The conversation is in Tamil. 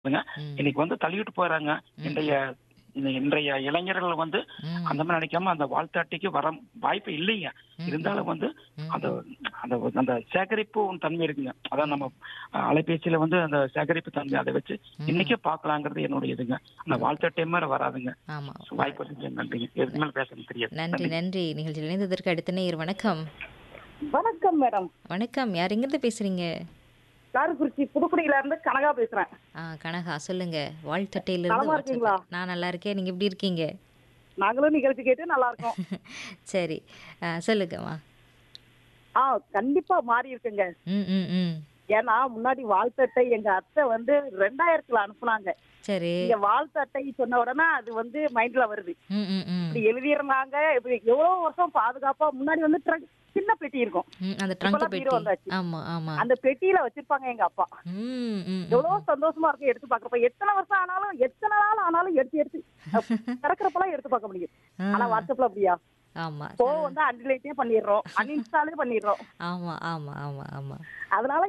ங்க. ம். இன்னைக்கு வந்து தள்ளிவிட்டு போறாங்க ம். இன்றைய இந்த இன்றைய இளைஞர்கள் வந்து ம். அந்த மாதிரி நினைக்காம அந்த வாழ்த்தாட்டிக்கு வர வாய்ப்பு இல்லைங்க ம். இருந்தாலும் வந்து ம். அந்த அந்த அந்த சேகரிப்பு ஒரு தன்மை இருக்குங்க அதான் நம்ம அஹ், அலைபேசியில வந்து அந்த சேகரிப்பு தன்மை அதை வச்சு ம். இன்னைக்கே பார்க்கலாங்கிறது என்னுடைய இதுங்க அந்த வாழ்த்தாட்டே மாதிரி வராதுங்க ஆமா வாய்ப்பு வந்து நன்றிங்க எதுக்கு மேல பேச தெரியாது நன்றி நன்றி நிகழ்ச்சியில் இணைந்ததற்கு அடுத்த நேயர் வணக்கம் வணக்கம் மேடம் வணக்கம் யார் எங்கிருந்து பேசுறீங்க காரைக்குறிச்சி புதுக்குடியில இருந்து கனகா பேசுறேன் ஆ கனகா சொல்லுங்க வாழ்த்தட்டையில நலமா இருந்து இருக்கீங்களா? WhatsApp. நான் நல்லா இருக்கேன் நீங்க எப்படி இருக்கீங்க நாங்களும் நிகழ்ச்சி கேட்டு நல்லா இருக்கோம் சரி ஆ, சொல்லுங்கம்மா ஆ கண்டிப்பா மாறி இருக்குங்க ம் ம் ம் ஏன்னா முன்னாடி வாழ்த்தட்டை எங்க அத்தை வந்து ரெண்டாயிரத்துல அனுப்புனாங்க சரி இங்க வாழ்த்தட்டை சொன்ன உடனே அது வந்து மைண்ட்ல வருது ம் ம் ம் இப்படி எழுதியிருந்தாங்க இப்படி எவ்வளவு வருஷம் பாதுகாப்பா முன்னாடி வந்து trunk- சின்ன பெட்டி இருக்கும் ம், அந்த ட்ரங்க் இப்பெல்லாம் பெட்டி பீரோ வந்தாச்சு. ஆமா ஆமா அந்த பெட்டியில வச்சிருப்பாங்க எங்க அப்பா ம் ம், ம் எவ்வளவு சந்தோஷமா இருக்கும் எடுத்து பாக்குறப்ப எத்தனை வருஷம் ஆனாலும் எத்தனை நாள் ஆனாலும் எடுத்து எடுத்து திறக்கிறப்பெல்லாம் எடுத்து பார்க்க முடியும் ஆ, ஆனா வாட்ஸ்அப்ல அப்படியா ஆமா போ வந்து அன்டிலேட்டே பண்ணிடுறோம் அன்இன்ஸ்டாலே பண்ணிடுறோம் ஆமா ஆமா ஆமா ஆமா அதனால